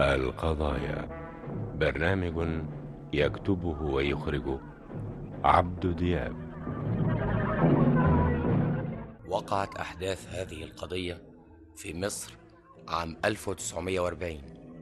القضايا برنامج يكتبه ويخرجه عبد دياب وقعت أحداث هذه القضية في مصر عام 1940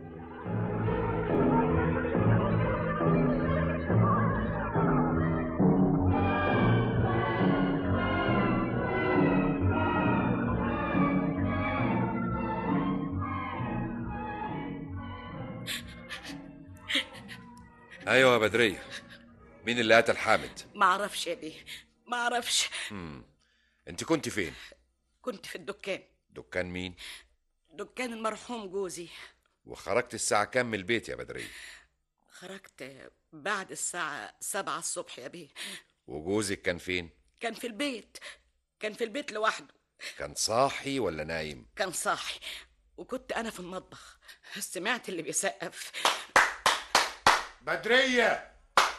ايوه يا بدريه مين اللي قتل حامد ما اعرفش يا بيه ما اعرفش انت كنت فين كنت في الدكان دكان مين دكان المرحوم جوزي وخرجت الساعه كام من البيت يا بدريه خرجت بعد الساعة سبعة الصبح يا بيه وجوزك كان فين كان في البيت كان في البيت لوحده كان صاحي ولا نايم كان صاحي وكنت أنا في المطبخ سمعت اللي بيسقف بدرية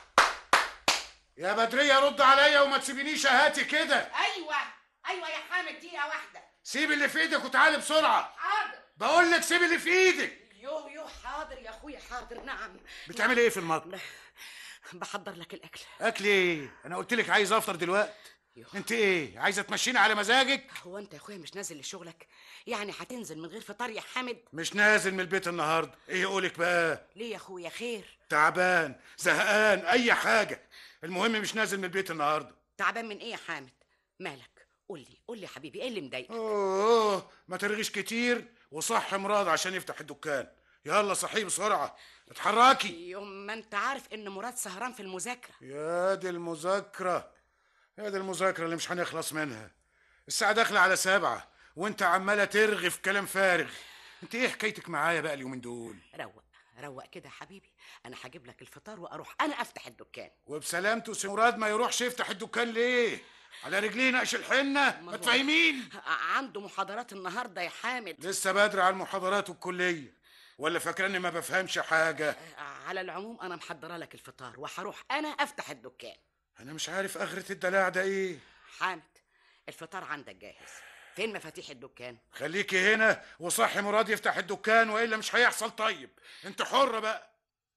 يا بدرية رد عليا وما تسيبينيش اهاتي كده أيوة أيوة يا حامد دقيقة واحدة سيب اللي في ايدك وتعالي بسرعة حاضر بقول لك سيب اللي في ايدك يو يو حاضر يا أخويا حاضر نعم بتعملي ايه في المطبخ بحضر لك الأكل اكل ايه انا قلت لك عايز افطر دلوقتي يوه. انت ايه عايزه تمشيني على مزاجك هو أنت يا أخويا مش نازل لشغلك يعني هتنزل من غير فطار يا حامد مش نازل من البيت النهارده ايه قولك بقى ليه يا أخويا خير تعبان زهقان اي حاجه المهم مش نازل من البيت النهارده تعبان من إيه يا حامد مالك قول لي قول لي يا حبيبي إيه اللي مضايقك اوه ما ترغيش كتير وصح مراد عشان يفتح الدكان يلا صحيه بسرعه اتحركي يوم ما انت عارف ان مراد سهران في المذاكره يا دي المذاكرة يا دي المذاكرة اللي مش هنخلص منها الساعة داخلة على سبعة وانت عمالة ترغي في كلام فارغ انت ايه حكايتك معايا بقى اليومين دول روق روق كده يا حبيبي انا هجيب لك الفطار واروح انا افتح الدكان وبسلامته سي مراد ما يروحش يفتح الدكان ليه على رجليه نقش الحنة ما هو- تفهمين ع- عنده محاضرات النهارده يا حامد لسه بدري على المحاضرات والكلية ولا فاكراني ما بفهمش حاجة على العموم انا محضره لك الفطار وهروح انا افتح الدكان انا مش عارف اخرة الدلع ده ايه حامد الفطار عندك جاهز فين مفاتيح الدكان خليكي هنا وصحي مراد يفتح الدكان والا مش هيحصل طيب انت حرة بقى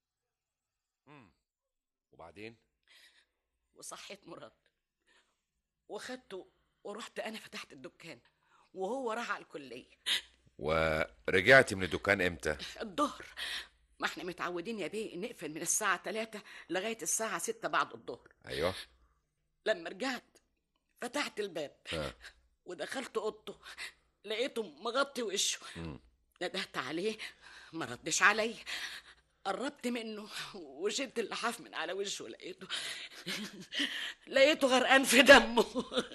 وبعدين وصحيت مراد وخدته ورحت انا فتحت الدكان وهو راح على الكليه ورجعتي من الدكان امتى الظهر ما احنا متعودين يا بيه نقفل من الساعة 3 لغاية الساعة 6 بعد الظهر ايوه لما رجعت فتحت الباب ها. ودخلت اوضته لقيته مغطي وشه ندهت عليه ما ردش علي قربت منه وشلت اللحاف من على وشه لقيته لقيته غرقان في دمه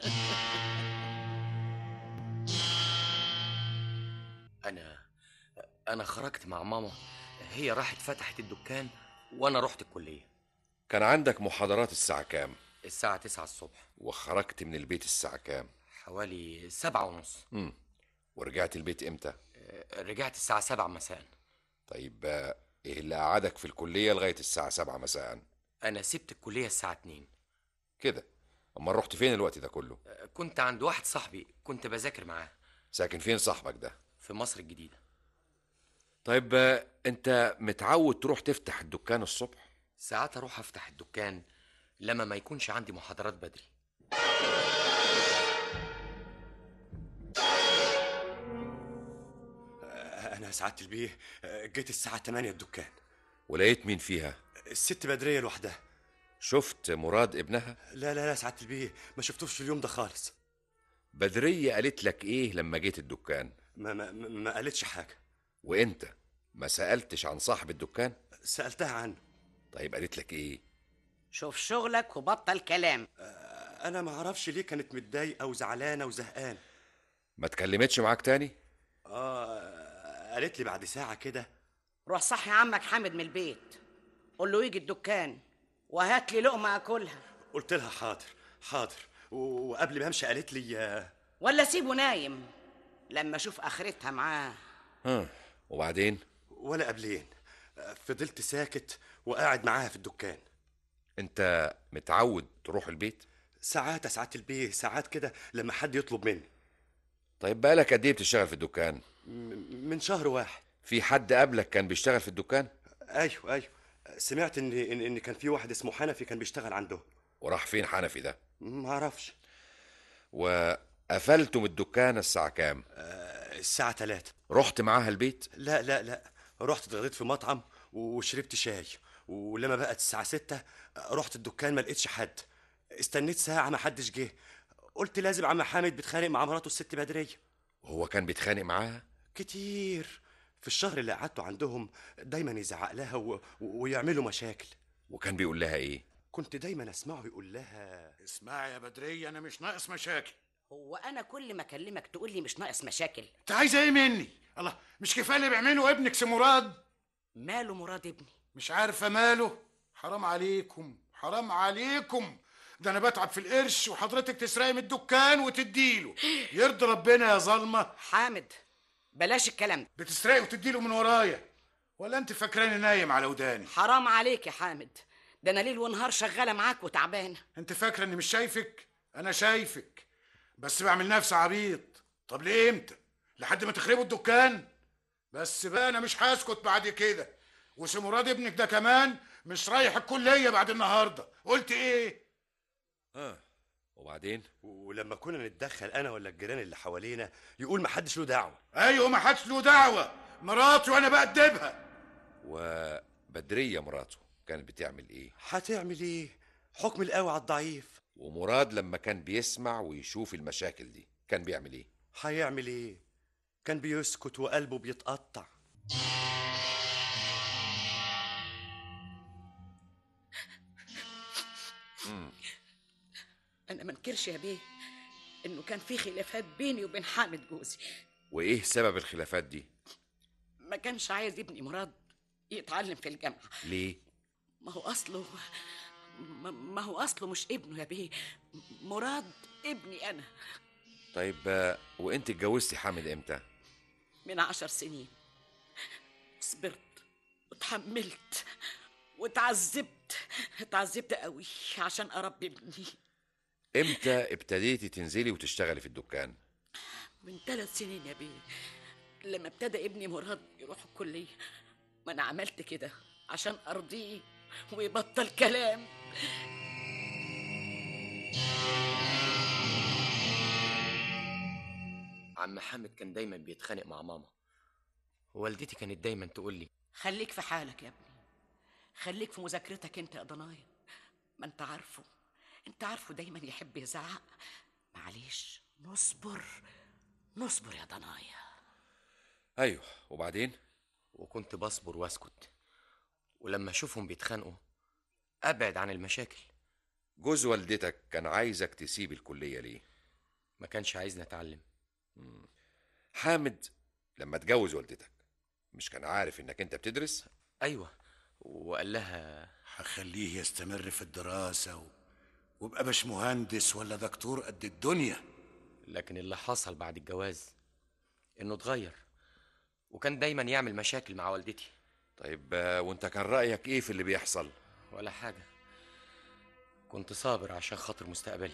أنا أنا خرجت مع ماما هي راحت فتحت الدكان وأنا رحت الكلية كان عندك محاضرات الساعه كام الساعة تسعة الصبح وخرجت من البيت الساعه كام حوالي سبعة ونص مم. ورجعت البيت امتى آه، رجعت الساعة سبعة مساء طيب آه، ايه اللي قعدك في الكليه لغايه الساعه 7 مساء أنا سبت الكلية الساعة اتنين كده اما رحت فين الوقت ده كله آه، كنت عند واحد صاحبي كنت بذاكر معاه ساكن فين صاحبك ده في مصر الجديدة طيب آه، انت متعود تروح تفتح الدكان الصبح ساعات أروح أفتح الدكان لما ما يكونش عندي محاضرات بدري أنا سعادة البيه جيت الساعة 8 الدكان ولقيت مين فيها الست بدرية لوحدها شفت مراد ابنها لا لا لا سعادة البيه ما شفتوش في اليوم ده خالص بدرية قالت لك ايه لما جيت الدكان ما ما ما- ما قالتش حاجة وانت ما سألتش عن صاحب الدكان سألتها عنه طيب قالت لك ايه شوف شغلك وبطل كلام أنا ما أعرفش ليه كانت متضايقة وزعلانة وزهقانة ما اتكلمتش معاك تاني آه قالت لي بعد ساعة كده روح صحي عمك حامد من البيت قول له يجي الدكان وهات لي لقمه اكلها قلت لها حاضر حاضر و- وقبل ما امشي قالت لي آه، ولا سيبه نايم لما اشوف اخرتها معاه ها وبعدين ولا قبلين آه، فضلت ساكت وقاعد معاها في الدكان انت متعود تروح البيت ساعات يا ساعات البيه ساعات كده لما حد يطلب مني طيب بقالك قد ايه بتشتغل في الدكان م- من شهر واحد في حد قبلك كان بيشتغل في الدكان ايوه ايوه سمعت ان ان, إن كان في واحد اسمه حنفي كان بيشتغل عنده وراح فين حنفي ده ما اعرفش وقفلتم الدكان الساعة كام الساعة 3 رحت معاها البيت لا لا لا رحت اتغديت في مطعم وشربت شاي ولما بقت الساعة ستة رحت الدكان ما لقيتش حد استنيت ساعة ما حدش جه قلت لازم عم حامد بيتخانق مع مراته الست بدرية وهو كان بيتخانق معاها كتير في الشهر اللي قعدته عندهم دايما يزعق لها و... و- ويعملوا مشاكل وكان بيقول لها ايه كنت دايما اسمعه يقول لها اسمعي يا بدرية أنا مش ناقص مشاكل هو انا كل ما اكلمك تقول لي مش ناقص مشاكل أنت عايزة إيه مني؟ الله مش كفاية اللي بيعمله ابنك سي مراد ماله مراد ابني مش عارفة ماله حرام عليكم حرام عليكم ده أنا بتعب في القرش وحضرتك تسرقي من الدكان وتديله يرضي ربنا يا ظلمة حامد بلاش الكلام ده بتسرقي وتديله من ورايا ولا أنت فاكراني نايم على وداني حرام عليك يا حامد ده انا ليل ونهار شغاله معاك وتعبانه أنت فاكرة إني مش شايفك؟ أنا شايفك بس بعمل نفسي عبيط طب ليه إمتى؟ لحد ما تخربوا الدكان؟ بس بقى أنا مش هسكت بعد كده وسي مراد ابنك ده كمان مش رايح الكلية بعد النهاردة قلت إيه؟ اه وبعدين ولما كنا نتدخل انا ولا الجيران اللي حوالينا يقول محدش له دعوه ايوه ما حدش له دعوه مراتي وانا بأدبها وبدرية مراته كانت بتعمل ايه هتعمل ايه حكم القوي على الضعيف ومراد لما كان بيسمع ويشوف المشاكل دي كان بيعمل ايه هيعمل ايه كان بيسكت وقلبه بيتقطع انا ما انكرش يا بيه انه كان في خلافات بيني وبين حامد جوزي وايه سبب الخلافات دي ما كانش عايز ابني مراد يتعلم في الجامعه ليه ما هو اصله ما- ما هو اصله مش ابنه يا بيه مراد ابني انا طيب آه، وانت اتجوزتي حامد امتى من عشر سنين صبرت وتحملت وتعذبت اتعذبت قوي عشان اربي ابني امتى ابتديتي تنزلي وتشتغلي في الدكان من ثلاث سنين يا بيه لما ابتدى ابني مراد يروح الكلية ما أنا عملت كده عشان أرضيه ويبطل كلام عم حامد كان دايما بيتخانق مع ماما والدتي كانت دايما تقول لي خليك في حالك يا ابني خليك في مذاكرتك انت يا ضنايا ما انت عارفه انت عارفه دايما يحب يزعق معلش نصبر نصبر يا ضنايا ايوه وبعدين وكنت بصبر واسكت ولما اشوفهم بيتخانقوا ابعد عن المشاكل جوز والدتك كان عايزك تسيب الكلية ليه ما كانش عايزني اتعلم حامد لما اتجوز والدتك مش كان عارف انك انت بتدرس ايوه وقال لها هخليه يستمر في الدراسه و... وابقى باش مهندس ولا دكتور قد الدنيا لكن اللي حصل بعد الجواز انه اتغير وكان دايما يعمل مشاكل مع والدتي طيب آه، وانت كان رأيك ايه في اللي بيحصل ولا حاجه كنت صابر عشان خاطر مستقبلي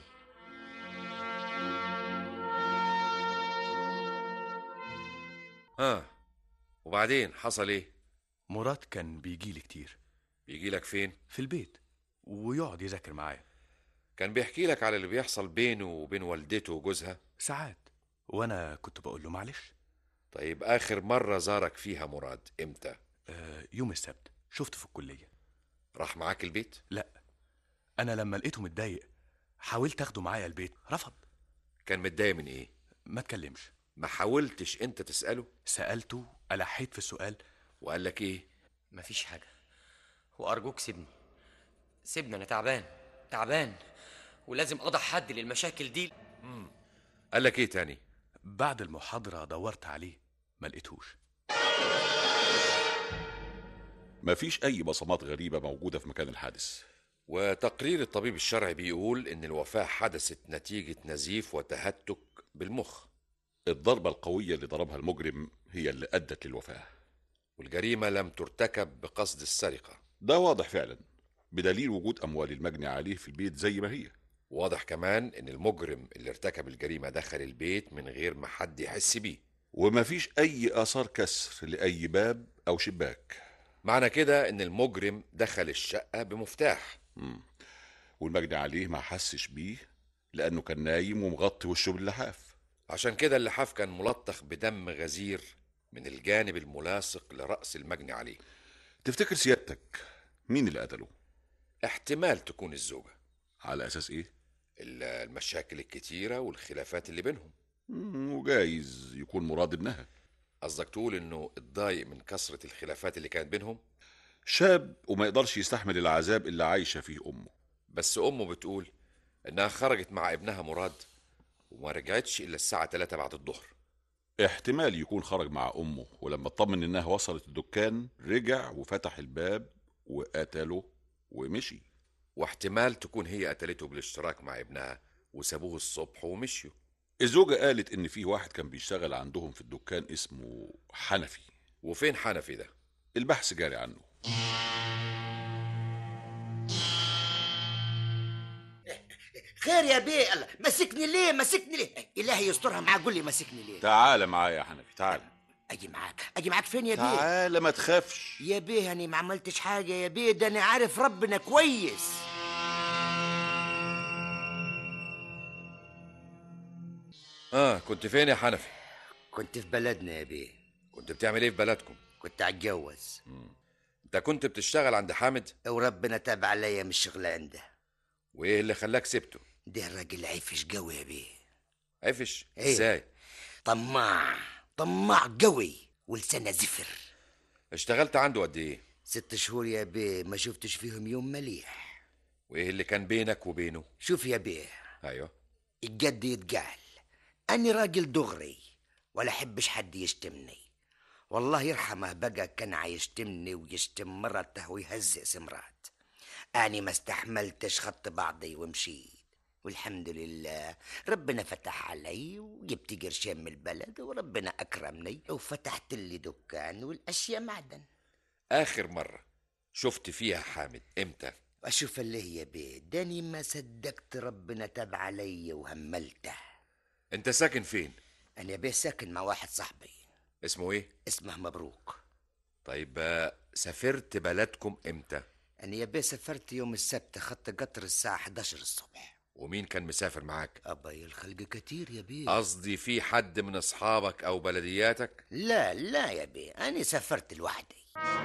ها وبعدين حصل ايه مراد كان بيجي لي كتير بيجي لك فين في البيت ويقعد يذاكر معايا كان بيحكي لك على اللي بيحصل بينه وبين والدته وجوزها ساعات وانا كنت بقول له معلش طيب اخر مرة زارك فيها مراد امتى آه يوم السبت شفته في الكليه راح معاك البيت لا انا لما لقيته متضايق حاولت اخده معايا البيت رفض كان متضايق من ايه ما اتكلمش ما حاولتش انت تسأله سالته الحيت في السؤال وقال لك ايه مفيش حاجه وارجوك سيبني سيبني انا تعبان تعبان ولازم اضع حد للمشاكل دي قال لك ايه تاني بعد المحاضره دورت عليه ما لقيتهوش مفيش أي بصمات غريبة موجودة في مكان الحادث وتقرير الطبيب الشرعي بيقول ان الوفاة حدثت نتيجة نزيف وتهتك بالمخ الضربة القوية اللي ضربها المجرم هي اللي أدت للوفاة والجريمة لم ترتكب بقصد السرقة ده واضح فعلا بدليل وجود أموال المجني عليه في البيت زي ما هي واضح كمان ان المجرم اللي ارتكب الجريمة دخل البيت من غير ما حد يحس بيه ومفيش أي آثار كسر لأي باب أو شباك معنى كده ان المجرم دخل الشقة بمفتاح والمجني عليه ما حسش بيه لأنه كان نايم ومغطي وشه باللحاف عشان كده اللحاف كان ملطخ بدم غزير من الجانب الملاصق لرأس المجني عليه تفتكر سيادتك مين اللي قتله احتمال تكون الزوجة على أساس إيه ال- المشاكل الكتيرة والخلافات اللي بينهم مم، وجايز يكون مراد ابنها قصدك تقول انه اتضايق من كثرة الخلافات اللي كانت بينهم شاب وما يقدرش يستحمل العذاب اللي عايشة فيه أمه بس امه بتقول انها خرجت مع ابنها مراد وما رجعتش الا الساعة 3 بعد الظهر احتمال يكون خرج مع أمه ولما اطمن إنها وصلت الدكان رجع وفتح الباب وقتله ومشي واحتمال تكون هي قتلته بالاشتراك مع ابنها وسابوه الصبح ومشيوا الزوجة قالت إن في واحد كان بيشتغل عندهم في الدكان اسمه حنفي وفين حنفي ده البحث جاري عنه خير يا بيه الله مسكني ليه مسكني ليه الهي يسترها معاك قول لي مسكني ليه تعال معايا يا حنفي تعال اجي معاك اجي معاك فين يا بيه تعال ما تخافش يا بيه انا ما عملتش حاجه يا بيه ده انا عارف ربنا كويس اه كنت فين يا حنفي كنت في بلدنا يا بيه كنت بتعمل ايه في بلدكم كنت اتجوز انت كنت بتشتغل عند حامد وربنا تاب عليا من الشغلان ده وايه اللي خلاك سبته ده الراجل عيفش قوي يا بيه عفش إيه؟ ازاي طماع طماع قوي ولسانه زفر اشتغلت عنده قد ايه ست شهور يا بيه ما شفتش فيهم يوم مليح وايه اللي كان بينك وبينه شوف يا بيه ايوه الجد يتقال أني راجل دغري ولا أحبش حد يشتمني والله يرحمه بقى كان عيشتمني ويشتم مرته ويهزئ سمرات أني ما استحملتش خط بعضي ومشيت والحمد لله ربنا فتح علي وجبت قرشين من البلد وربنا أكرمني وفتحت لي دكان والأشياء معدن اخر مرة شفت فيها حامد امتى أشوف اللي هي بيه داني ما صدقت ربنا تاب علي وهملته انت ساكن فين أنا بيه ساكن مع واحد صاحبي اسمه ايه اسمه مبروك طيب آه، سافرت بلدكم امتى أنا يا بيه سافرت يوم السبت خدت قطر الساعة 11 الصبح ومين كان مسافر معاك أبي الخلق كتير يا بيه قصدي في حد من اصحابك او بلدياتك لا لا يا بيه أنا سافرت لوحدي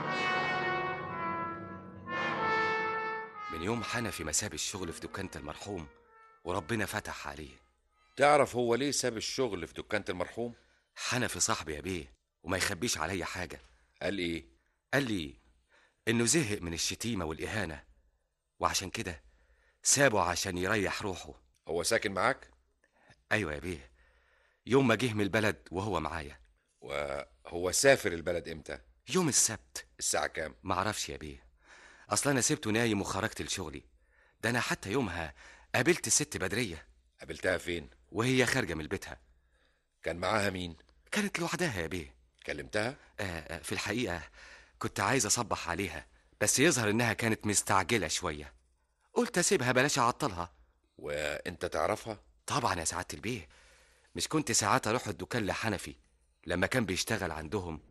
من يوم حنفي ما ساب الشغل في دكانة المرحوم وربنا فتح عليه تعرف هو ليه ساب الشغل في دكانة المرحوم حنفي صاحبي يا بيه وما يخبيش عليا حاجة قال ايه قال لي إنه زهق من الشتيمة والإهانة وعشان كده سابه عشان يريح روحه هو ساكن معاك أيوة يا بيه يوم ما جه من البلد وهو معايا وهو سافر البلد امتى يوم السبت الساعة كام معرفش يا بيه أصل أنا سبته نايم وخرجت لشغلي ده أنا حتى يومها قابلت الست بدرية قابلتها فين وهي خارجة من بيتها كان معاها مين كانت لوحدها يا بيه كلمتها آه آه، في الحقيقة كنت عايز أصبح عليها بس يظهر إنها كانت مستعجلة شوية قلت أسيبها بلاش أعطلها وانت تعرفها طبعا يا سعادة البيه مش كنت ساعات أروح الدكان لحنفي لما كان بيشتغل عندهم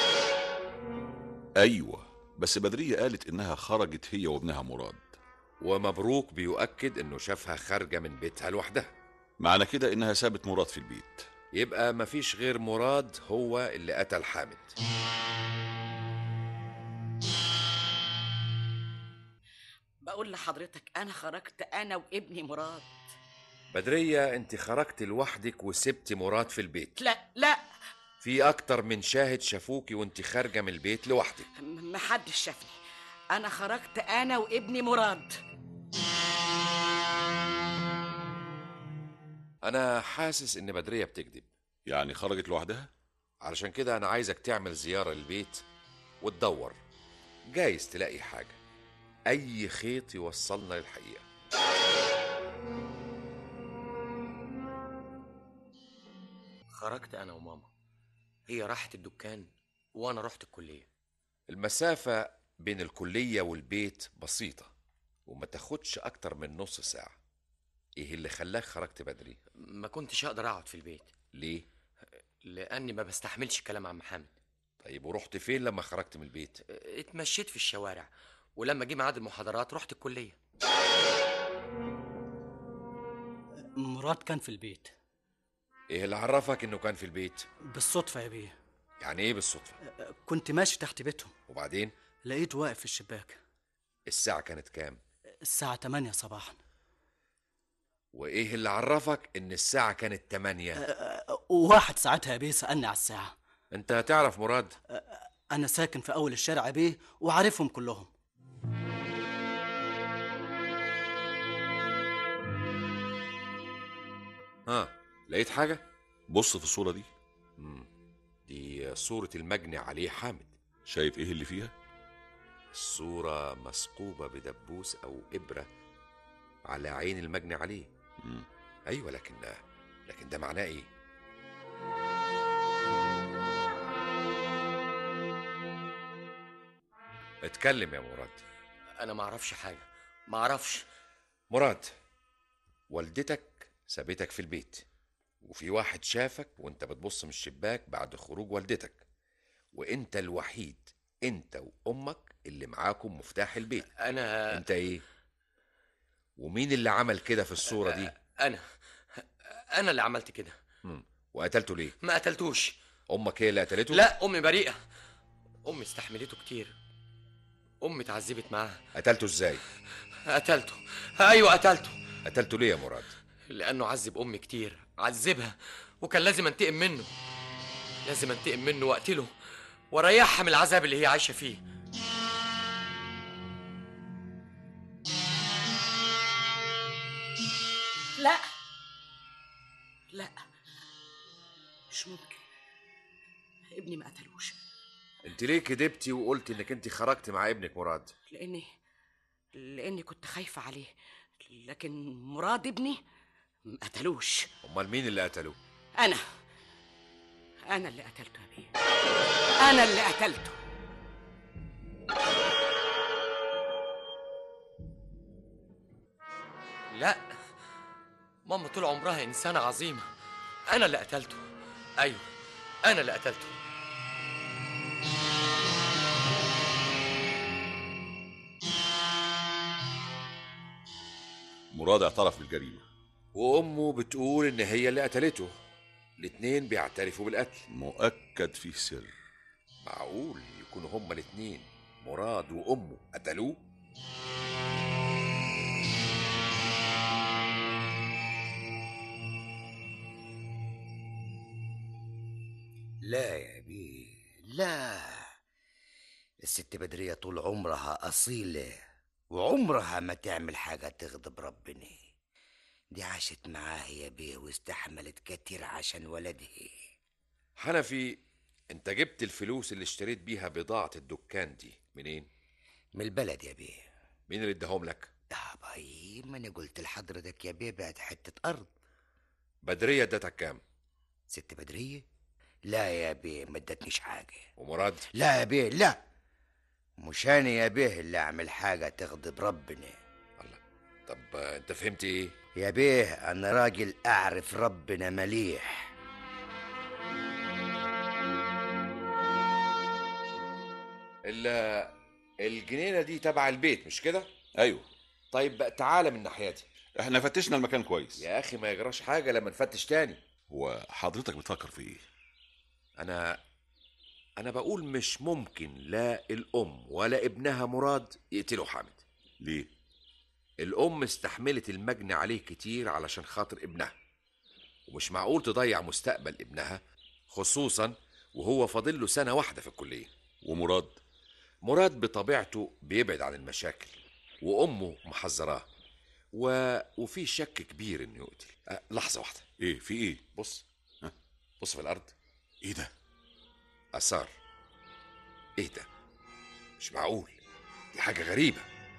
أيوة بس بدرية قالت إنها خرجت هي وابنها مراد ومبروك بيؤكد انه شافها خارجة من بيتها لوحدها معنى كده إنها سابت مراد في البيت يبقى مفيش غير مراد هو اللي قتل حامد بقول لحضرتك انا خرجت انا وابني مراد بدرية انت خرجت لوحدك وسبت مراد في البيت لا لا في اكتر من شاهد شافوكي وانت خارجة من البيت لوحدك م- محدش شافني انا خرجت انا وابني مراد انا حاسس ان بدرية بتكذب يعني خرجت لوحدها علشان كده انا عايزك تعمل زيارة للبيت وتدور جايز تلاقي حاجة اي خيط يوصلنا للحقيقة خرجت أنا وماما هي راحت الدكان وأنا رحت الكلية المسافة بين الكلية والبيت بسيطة وما تاخدش اكتر من نص ساعة ايه اللي خلاك خرجت بدري ما كنتش أقدر أقعد في البيت ليه لاني ما بستحملش كلام عم حامد طيب ورحت فين لما خرجت من البيت اتمشيت في الشوارع ولما جه ميعاد المحاضرات رحت الكليه مراد كان في البيت ايه اللي عرفك انه كان في البيت بالصدفة يا بيه يعني ايه بالصدفه كنت ماشي تحت بيتهم وبعدين لقيته واقف في الشباك الساعه كانت كام الساعة 8 صباحا وايه اللي عرفك ان الساعه كانت 8 وواحد ساعتها يا بيه سألني على الساعة انت هتعرف مراد أنا ساكن في أول الشارع يا بيه وعارفهم كلهم ها لقيت حاجه بص في الصورة دي دي صوره المجني عليه حامد شايف ايه اللي فيها الصوره مثقوبه بدبوس او ابره على عين المجني عليه مم. ايوه لكن لكن ده معناه ايه اتكلم يا مراد انا ما اعرفش حاجه ما اعرفش مراد والدتك سابتك في البيت وفي واحد شافك وانت بتبص من الشباك بعد خروج والدتك وانت الوحيد انت وامك اللي معاكم مفتاح البيت انا انت ايه ومين اللي عمل كده في الصورة دي انا انا اللي عملت كده مم. وقتلته ليه ما قتلتوش امك هي اللي قتلته لا امي بريئه امي استحملته كتير امي اتعذبت معاه قتلته ازاي قتلته ايوه قتلته قتلته ليه يا مراد لانه عذب امي كتير عذبها وكان لازم انتقم منه لازم انتقم منه واقتله واريحها من العذاب اللي هي عايشه فيه لا لا مش ممكن ابني ما قتلوش انت ليه كدبتي وقلت انك انت خرجت مع ابنك مراد لاني لاني كنت خايفه عليه لكن مراد ابني ما قتلوش امال مين اللي قتله انا انا اللي قتلته يا بيه انا اللي قتلته لا ماما طول عمرها انسانه عظيمه انا اللي قتلته ايوه انا اللي قتلته مراد اعترف بالجريمة وامه بتقول ان هي اللي قتلته الاتنين بيعترفوا بالقتل مؤكد فيه سر معقول يكونوا هما الاتنين مراد وامه قتلوه لا يا بيه لا الست بدرية طول عمرها أصيلة وعمرها ما تعمل حاجة تغضب ربنا دي عاشت معاه يا بيه واستحملت كتير عشان ولدها حنفي انت جبت الفلوس اللي اشتريت بيها بضاعة الدكان دي منين من البلد يا بيه مين اللي اداهم لك يا باي ما انا قلت لحضرتك يا بيه بعت حتة أرض بدرية ادتك كام ست بدرية لا يا بيه ما ادتنيش حاجة ومراد لا يا بيه لا مش انا يا بيه اللي اعمل حاجة تغضب ربنا الله طب آه، انت فهمت ايه يا بيه انا راجل اعرف ربنا مليح ال- الجنينة دي تبع البيت مش كده ايوه طيب بقى تعالى من ناحيتي احنا فتشنا المكان كويس يا اخي ما يجراش حاجة لما نفتش تاني هو حضرتك بتفكر في ايه انا انا بقول مش ممكن لا الام ولا ابنها مراد يقتلوا حامد ليه الام استحملت المجني عليه كتير علشان خاطر ابنها ومش معقول تضيع مستقبل ابنها خصوصا وهو فاضل له سنة واحدة في الكلية ومراد مراد بطبيعته بيبعد عن المشاكل وامه محذراه و... وفي شك كبير انه يقتل أه لحظة واحدة ايه في ايه بص ها بص في الارض ايه ده اثار ايه ده مش معقول دي حاجة غريبة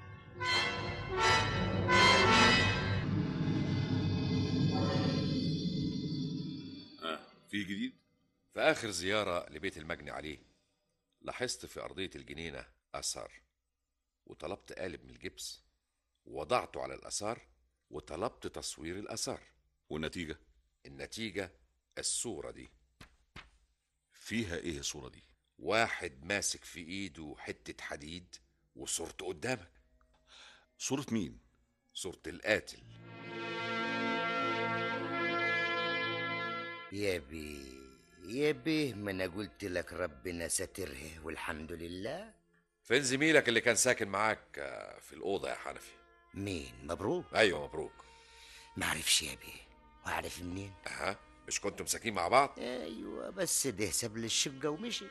اه في جديد في آخر زيارة لبيت المجني عليه لاحظت في أرضية الجنينة آثار وطلبت قالب من الجبس ووضعته على الآثار وطلبت تصوير الآثار والنتيجة النتيجة الصورة دي فيها ايه الصورة دي واحد ماسك في ايده حتة حديد وصورته قدامك صورة مين صورة القاتل يا بيه يا بيه ما انا قلت لك ربنا ستره والحمد لله فين زميلك اللي كان ساكن معاك آه، في الأوضة يا حنفي مين مبروك أيوة مبروك ما اعرفش يا بيه واعرف منين أها مش كنتم ساكنين مع بعض ايوه بس ده ساب لي الشقه ومشي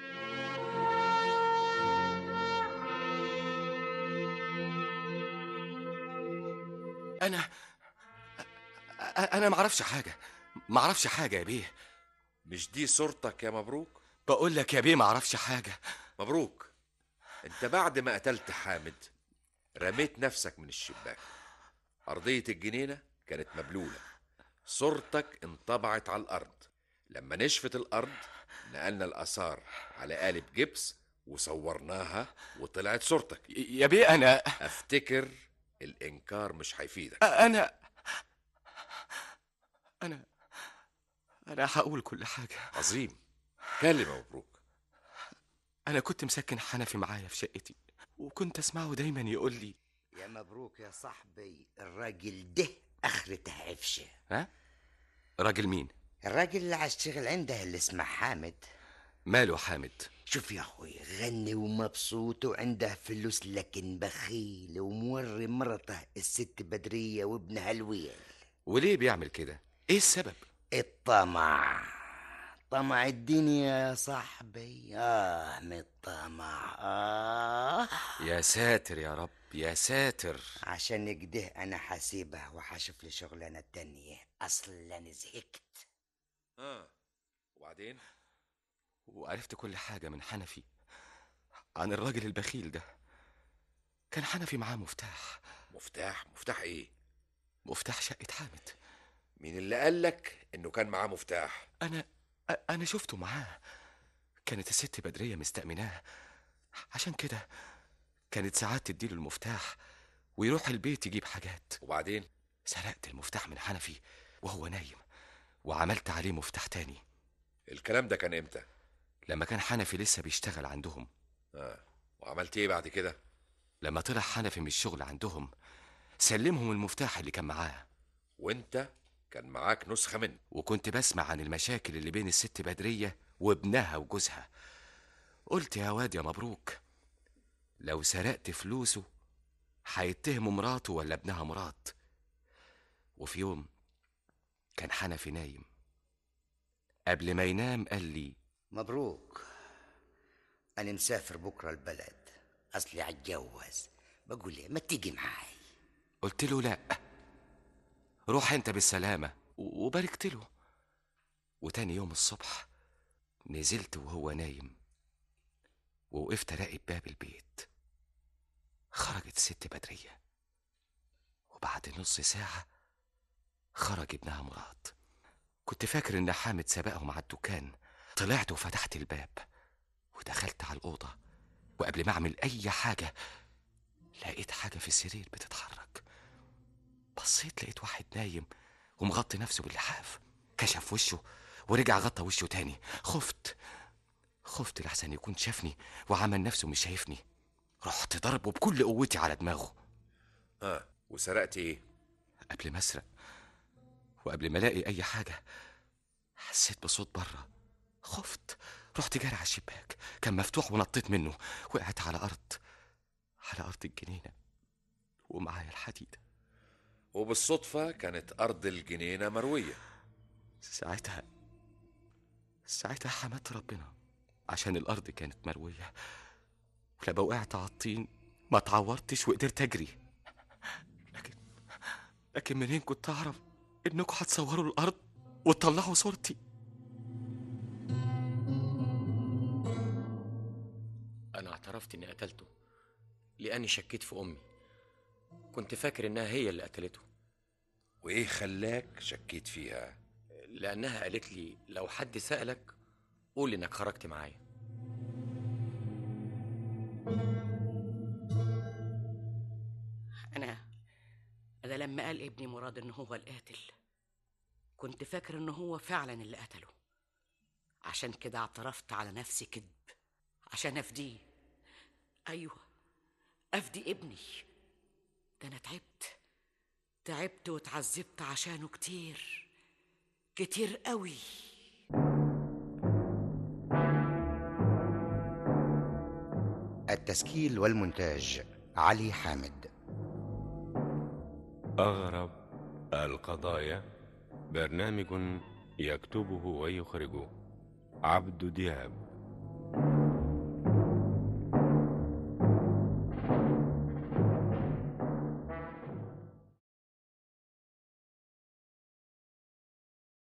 انا أ- انا ما اعرفش حاجه ما اعرفش حاجه يا بيه مش دي صورتك يا مبروك بقول لك يا بيه ما اعرفش حاجه مبروك انت بعد ما قتلت حامد رميت نفسك من الشباك أرضية الجنينة كانت مبلولة صورتك انطبعت على الأرض لما نشفت الأرض نقلنا الآثار على قالب جبس وصورناها وطلعت صورتك يا بيه انا أفتكر الإنكار مش هيفيدك انا انا انا هقول كل حاجه عظيم كلمة مبروك انا كنت مسكن حنفي معايا في شقتي وكنت اسمعه دايما يقول لي يا مبروك يا صاحبي الراجل ده اخرته عفشه ها راجل مين الراجل اللي هشتغل عنده اللي اسمه حامد ماله حامد شوف يا اخوي غني ومبسوط وعنده فلوس لكن بخيل وموري مرته الست بدرية وابنها الويل وليه بيعمل كده ايه السبب الطمع طمع الدنيا يا صاحبي اه من الطمع اه يا ساتر يا رب يا ساتر عشان كده انا حسيبه وحشوف لي شغلانه تانية اصلا زهقت اه وبعدين وعرفت كل حاجة من حنفي عن الراجل البخيل ده كان حنفي معاه مفتاح مفتاح مفتاح ايه مفتاح شقة حامد مين اللي قالك انه كان معاه مفتاح أنا أ- أنا شفته معاه كانت الست بدرية مستأمناه عشان كده كانت ساعات تديله المفتاح ويروح البيت يجيب حاجات وبعدين سرقت المفتاح من حنفي وهو نايم وعملت عليه مفتاح تاني الكلام ده كان امتى لما كان حنفي لسه بيشتغل عندهم اه وعملت ايه بعد كده لما طلع حنفي من الشغل عندهم سلمهم المفتاح اللي كان معاه وانت كان معاك نسخة منه وكنت بسمع عن المشاكل اللي بين الست بدرية وابنها وجوزها قلت يا واد يا مبروك لو سرقت فلوسه هيتهموا مراته ولا ابنها مراد وفي يوم كان حنفي نايم قبل ما ينام قال لي مبروك انا مسافر بكره البلد اصلي هتجوز بقول لي ما تيجي معاي قلت له لا روح انت بالسلامة و- وباركت له وتاني يوم الصبح نزلت وهو نايم ووقفت اراقب باب البيت خرجت الست بدرية وبعد نص ساعة خرج ابنها مراد كنت فاكر ان حامد سبقهم على الدكان طلعت وفتحت الباب ودخلت على الأوضة وقبل ما أعمل أي حاجة لقيت حاجة في السرير بتتحرك بصيت لقيت واحد نايم ومغطي نفسه باللحاف كشف وشه ورجع غطى وشه تاني خفت خفت لحسن يكون شافني وعمل نفسه مش شايفني رحت ضربه بكل قوتي على دماغه اه وسرقت ايه قبل ما اسرق وقبل ما الاقي اي حاجه حسيت بصوت بره خفت رحت جاري على الشباك كان مفتوح ونطيت منه وقعت على ارض على ارض الجنينه ومعايا الحديده وبالصدفة كانت أرض الجنينة مروية ساعتها ساعتها حمدت ربنا عشان الارض كانت مرويه ولما وقعت على الطين ما اتعورتش وقدرت اجري لكن لكن منين كنت اعرف انكم هتصوروا الارض وتطلعوا صورتي أنا اعترفت إني قتلته لأني شكيت في أمي كنت فاكر إنها هي اللي قتلته وإيه خلاك شكيت فيها لأنها قالت لي لو حد سألك قول إنك خرجت معايا أنا أنا لما قال ابني مراد إن هو القاتل كنت فاكر إن هو فعلا اللي قتله عشان كده اعترفت على نفسي كذب عشان افديه ايوه افدي ابني ده انا تعبت تعبت واتعذبت عشانه كتير كتير قوي التسجيل والمونتاج علي حامد أغرب القضايا برنامج يكتبه ويخرجه عبد دياب